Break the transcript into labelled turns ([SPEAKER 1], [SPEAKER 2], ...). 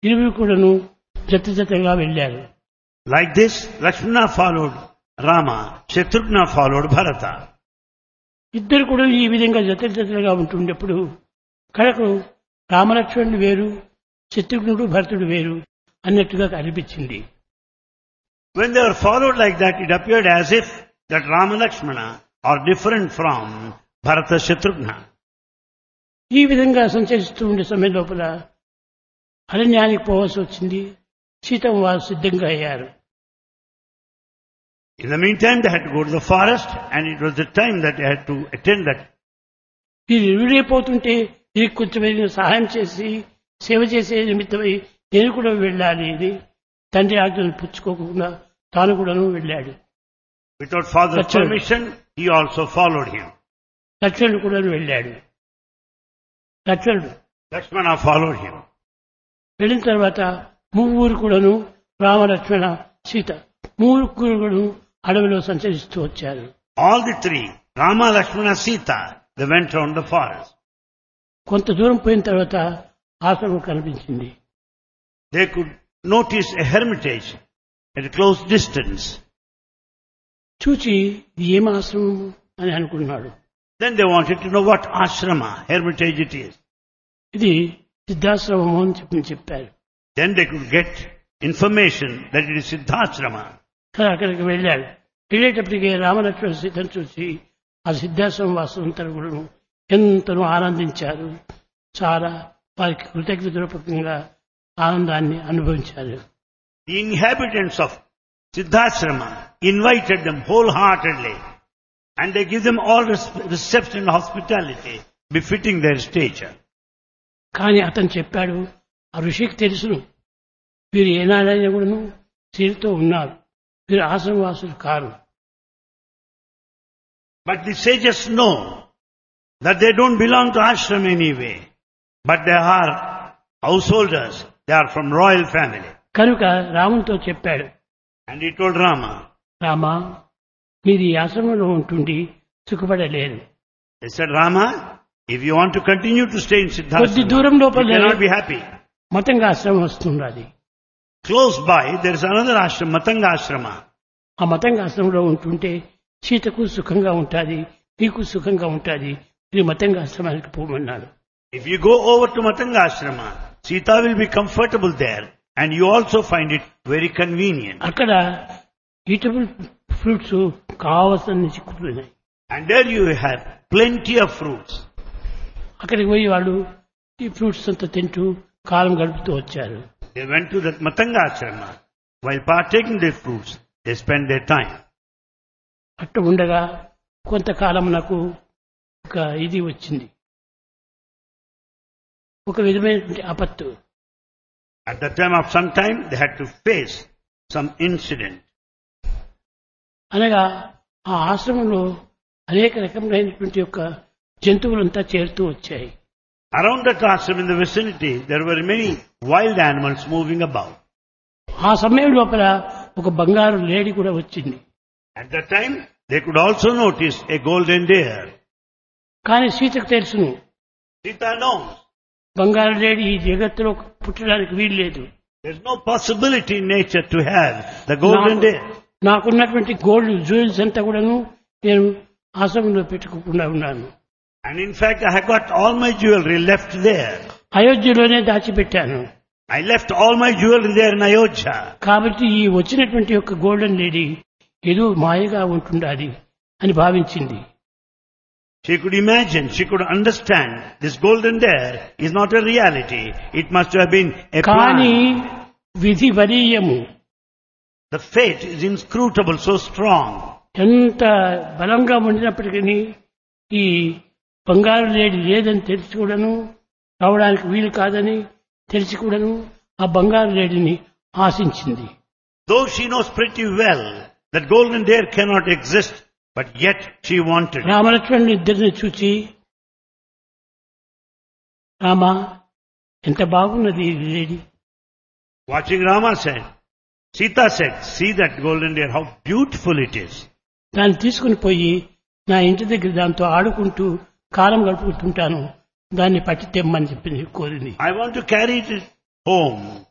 [SPEAKER 1] ఇరువురు కూడాను జత జతగా వెళ్ళారు
[SPEAKER 2] Like this, Lakshmana followed Rama, Shatrughna followed Bharata.
[SPEAKER 1] ఇద్దరు కూడా ఈ విధంగా జత జతలుగా ఉంటుండేప్పుడు కడకు రామలక్ష్మణుడు వేరు శత్రుఘ్నుడు భరతుడు వేరు అన్నట్టుగా అనిపించింది
[SPEAKER 2] When they were followed like that, it appeared as if that Rama Lakshmana are different from Bharata Shatrughna.
[SPEAKER 1] ఈ విధంగా సంచరిస్తూ ఉండే సమయం లోపల అరణ్యానికి పోవాల్సి వచ్చింది సీతం వారు సిద్ధంగా అయ్యారు
[SPEAKER 2] In the meantime, they had to go to the forest and it was the time that they had to attend that.
[SPEAKER 1] వీరు ఇరుడైపోతుంటే వీరికి కొంచెం ఏదైనా సహాయం చేసి సేవ చేసే నిమిత్తమై నేను కూడా వెళ్ళాలి అని తండ్రి ఆజ్ఞను పుచ్చుకోకుండా తాను కూడాను వెళ్ళాడు
[SPEAKER 2] Without father's
[SPEAKER 1] Lakshmana.
[SPEAKER 2] permission, he also followed him.
[SPEAKER 1] లక్ష్మణుడు కూడా వెళ్ళాడు లక్ష్మణుడు
[SPEAKER 2] Lakshmana followed him.
[SPEAKER 1] వెళ్ళిన తర్వాత ముగ్గురు కూడాను రామ లక్ష్మణ సీత ముగ్గురు కూడాను అడవిలో సంచరిస్తూ వచ్చారు
[SPEAKER 2] All the three, Rama, Lakshmana, Sita, they went around the forest.
[SPEAKER 1] కొంత దూరం పోయిన తర్వాత ఆశ్రమం కనిపించింది
[SPEAKER 2] They could notice a hermitage at a close distance.
[SPEAKER 1] చూచి ఇది ఏం ఆశ్రమం అని అనుకున్నాడు
[SPEAKER 2] Then they wanted to know what ashrama, hermitage it is.
[SPEAKER 1] ఇది సిద్ధాశ్రమము అని చెప్పి చెప్పారు
[SPEAKER 2] Then they could get information that it is Siddhashrama.
[SPEAKER 1] సరే అక్కడికి వెళ్ళాడు వెళ్ళేటప్పటికి రామలక్ష్మణ సీతను చూసి ఆ సిద్ధాశ్రమం వాసులంతా కూడా ఎంతనో ఆనందించారు చాలా వారికి కృతజ్ఞతపూర్వకంగా ఆనందాన్ని అనుభవించారు
[SPEAKER 2] The inhabitants of Siddhashrama invited them wholeheartedly and they give them all res- reception and hospitality befitting their stature.
[SPEAKER 1] కానీ అతను చెప్పాడు ఆ ఋషికి తెలుసును వీరు ఏనాడైనా కూడాను స్త్రీలతో ఉన్నారు వీరు ఆశ్రమవాసులు కారు
[SPEAKER 2] But the sages know that they don't belong to ashram anyway, but they are householders. They are from royal family.
[SPEAKER 1] కనుక రామునితో చెప్పాడు
[SPEAKER 2] And he told Rama,
[SPEAKER 1] Rama మీరు ఈ ఆశ్రమంలో ఉంటుండి సుఖపడలేరు
[SPEAKER 2] he said, Rama, if you want to continue to stay in
[SPEAKER 1] కొద్ది
[SPEAKER 2] Siddhashrama,
[SPEAKER 1] దూరం
[SPEAKER 2] you
[SPEAKER 1] లోపల
[SPEAKER 2] cannot be happy.
[SPEAKER 1] మతంగా ఆశ్రమం వస్తున్నది
[SPEAKER 2] Close by, there is another ashram, Matanga ashrama.
[SPEAKER 1] ఆ మతంగా ఆశ్రమంలో ఉంటుంటే సీతకు సుఖంగా ఉంటుంది నీకు సుఖంగా ఉంటుంది మీరు మతంగా ఆశ్రమానికి పోమన్నాడు
[SPEAKER 2] If you go over to Matanga ashrama, Sita will be comfortable there and you also find it very convenient.
[SPEAKER 1] అక్కడ ఈటబుల్ ఫ్రూట్స్ కావలసిన చిక్కుతున్నాయి
[SPEAKER 2] And there you have plenty of fruits.
[SPEAKER 1] అక్కడికి పోయి వాళ్ళు ఈ ఫ్రూట్స్ అంతా తింటూ కాలం గడుపుతూ వచ్చారు
[SPEAKER 2] They went to that Matanga ashrama. While partaking their fruits, they spent their time.
[SPEAKER 1] అట్ట ఉండగా కొంతకాలం నాకు ఒక ఇది వచ్చింది ఒక విధమైనటువంటి ఆపత్తు
[SPEAKER 2] At the time of some time, they had to face some incident.
[SPEAKER 1] అనగా ఆ ఆశ్రమంలో అనేక రకములైనటువంటి యొక్క జంతువులంతా చేరుతూ వచ్చాయి
[SPEAKER 2] Around that ashram in the vicinity, there were many wild animals moving about.
[SPEAKER 1] ఆ సమయం లోపల ఒక బంగారు లేడీ కూడా వచ్చింది
[SPEAKER 2] At that time, they could also notice a golden deer.
[SPEAKER 1] కానీ సీతకు తెలుసును
[SPEAKER 2] Sita knows
[SPEAKER 1] బంగారు లేడీ ఈ జగత్తులో పుట్టడానికి వీలు లేదు
[SPEAKER 2] there's no possibility in nature to have the golden
[SPEAKER 1] నాకు-
[SPEAKER 2] deer.
[SPEAKER 1] నాకున్నటువంటి గోల్డ్ జ్యువెల్స్ అంతా కూడాను నేను ఆశ్రమంలో పెట్టుకోకుండా ఉన్నాను
[SPEAKER 2] And in fact, I have got all my jewelry left there.
[SPEAKER 1] అయోధ్యలోనే దాచిపెట్టాను
[SPEAKER 2] I left all my jewelry there in Ayodhya.
[SPEAKER 1] కాబట్టి ఈ వచ్చినటువంటి యొక్క గోల్డెన్ లేడీ ఏదో మాయగా ఉంటుండాలి అని భావించింది
[SPEAKER 2] She could imagine, she could understand this golden deer is not a reality. It must have been a
[SPEAKER 1] కానీ
[SPEAKER 2] plan.
[SPEAKER 1] విధి వరీయము
[SPEAKER 2] The fate is inscrutable, so strong.
[SPEAKER 1] ఎంత బలంగా ఉండినప్పటికీ ఈ బంగారు లేడి లేదని తెలిసి కూడాను రావడానికి వీలు కాదని తెలిసి కూడాను ఆ బంగారు లేడిని ఆశించింది
[SPEAKER 2] Though she knows pretty well that golden deer cannot exist, but yet she wanted. it.
[SPEAKER 1] రామలక్ష్మణుని ఇద్దరిని చూచి రామా ఎంత బాగున్నది ఈ లేడీ
[SPEAKER 2] Watching Rama said, Sita said, see that golden deer, how beautiful it is.
[SPEAKER 1] దాన్ని తీసుకుని పోయి నా ఇంటి దగ్గర దాంతో ఆడుకుంటూ కాలం గడుపుకుంటుంటాను దాన్ని పట్టి తెమ్మని చెప్పి కోరింది
[SPEAKER 2] I want to carry it home